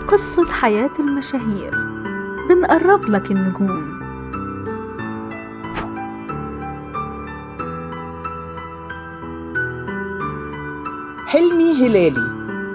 قصة حياة المشاهير بنقرب لك النجوم حلمي هلالي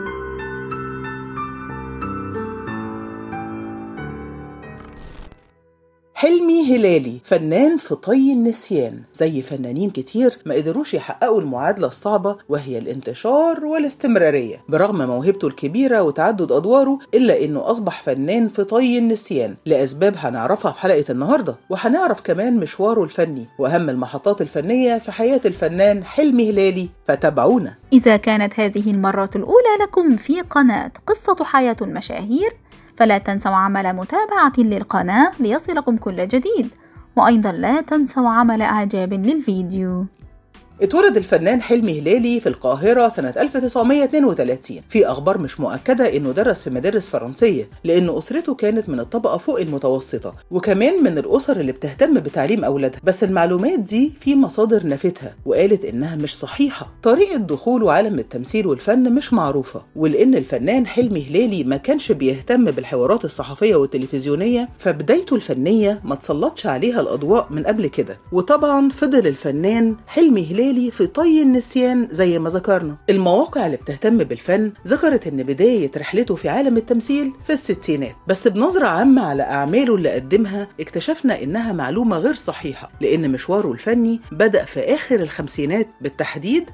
حلمي هلالي فنان في طي النسيان زي فنانين كتير ما قدروش يحققوا المعادلة الصعبة وهي الانتشار والاستمرارية برغم موهبته الكبيرة وتعدد أدواره إلا إنه أصبح فنان في طي النسيان لأسباب هنعرفها في حلقة النهاردة وهنعرف كمان مشواره الفني وأهم المحطات الفنية في حياة الفنان حلمي هلالي فتابعونا إذا كانت هذه المرة الأولى لكم في قناة قصة حياة المشاهير فلا تنسوا عمل متابعة للقناة ليصلكم كل جديد وأيضا لا تنسوا عمل إعجاب للفيديو اتولد الفنان حلمي هلالي في القاهرة سنة 1932 في أخبار مش مؤكدة إنه درس في مدارس فرنسية لأن أسرته كانت من الطبقة فوق المتوسطة وكمان من الأسر اللي بتهتم بتعليم أولادها بس المعلومات دي في مصادر نفتها وقالت إنها مش صحيحة طريقة دخوله عالم التمثيل والفن مش معروفة ولأن الفنان حلمي هلالي ما كانش بيهتم بالحوارات الصحفية والتلفزيونية فبدايته الفنية ما تسلطش عليها الأضواء من قبل كده وطبعا فضل الفنان حلمي هلالي هلالي في طي النسيان زي ما ذكرنا المواقع اللي بتهتم بالفن ذكرت ان بداية رحلته في عالم التمثيل في الستينات بس بنظرة عامة على أعماله اللي قدمها اكتشفنا إنها معلومة غير صحيحة لأن مشواره الفني بدأ في آخر الخمسينات بالتحديد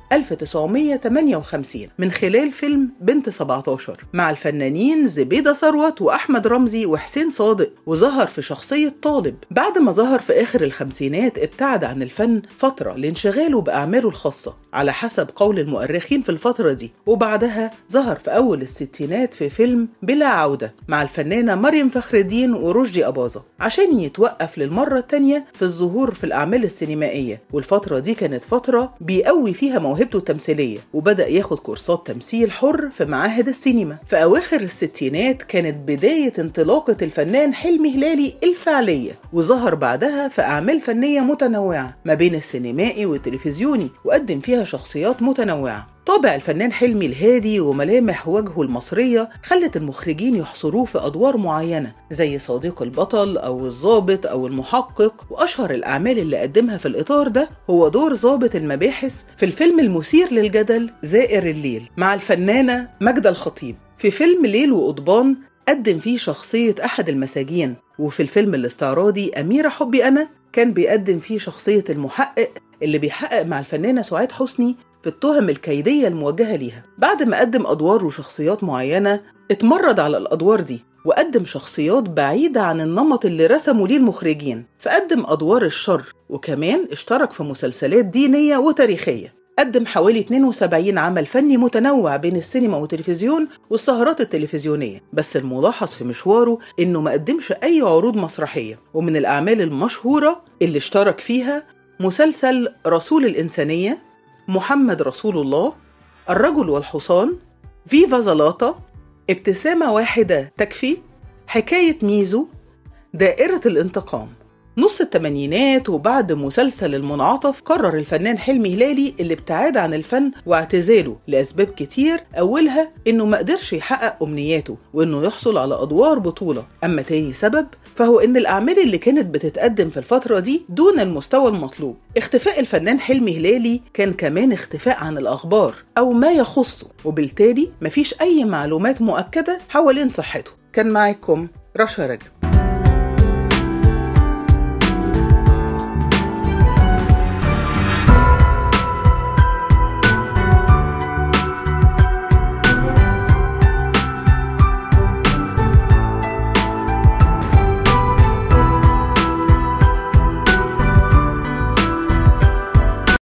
1958 من خلال فيلم بنت 17 مع الفنانين زبيدة ثروت وأحمد رمزي وحسين صادق وظهر في شخصية طالب بعد ما ظهر في آخر الخمسينات ابتعد عن الفن فترة لانشغاله بأعماله الخاصة على حسب قول المؤرخين في الفترة دي وبعدها ظهر في أول الستينات في فيلم بلا عودة مع الفنانة مريم فخر الدين ورشدي أباظة عشان يتوقف للمرة التانية في الظهور في الأعمال السينمائية والفترة دي كانت فترة بيقوي فيها موهبته التمثيلية وبدأ ياخد كورسات تمثيل حر في معاهد السينما في أواخر الستينات كانت بداية انطلاقة الفنان حلمي هلالي الفعلية وظهر بعدها في أعمال فنية متنوعة ما بين السينمائي والتلفزيوني وقدم فيها شخصيات متنوعة طابع الفنان حلمي الهادي وملامح وجهه المصرية خلت المخرجين يحصروه في أدوار معينة زي صديق البطل أو الضابط أو المحقق وأشهر الأعمال اللي قدمها في الإطار ده هو دور ضابط المباحث في الفيلم المثير للجدل زائر الليل مع الفنانة ماجدة الخطيب في فيلم ليل وقضبان قدم فيه شخصية أحد المساجين وفي الفيلم الاستعراضي أميرة حبي أنا كان بيقدم فيه شخصية المحقق اللي بيحقق مع الفنانة سعاد حسني في التهم الكيدية الموجهة ليها بعد ما قدم أدوار وشخصيات معينة اتمرد على الأدوار دي وقدم شخصيات بعيدة عن النمط اللي رسموا ليه المخرجين فقدم أدوار الشر وكمان اشترك في مسلسلات دينية وتاريخية قدم حوالي 72 عمل فني متنوع بين السينما والتلفزيون والسهرات التلفزيونية بس الملاحظ في مشواره إنه ما قدمش أي عروض مسرحية ومن الأعمال المشهورة اللي اشترك فيها مسلسل رسول الإنسانية محمد رسول الله الرجل والحصان فيفا زلاطة ابتسامة واحدة تكفي حكاية ميزو دائرة الانتقام نص الثمانينات وبعد مسلسل المنعطف قرر الفنان حلمي هلالي الابتعاد عن الفن واعتزاله لأسباب كتير أولها إنه ما قدرش يحقق أمنياته وإنه يحصل على أدوار بطولة أما تاني سبب فهو إن الأعمال اللي كانت بتتقدم في الفترة دي دون المستوى المطلوب اختفاء الفنان حلمي هلالي كان كمان اختفاء عن الأخبار أو ما يخصه وبالتالي مفيش أي معلومات مؤكدة حوالين صحته كان معاكم رشا رجب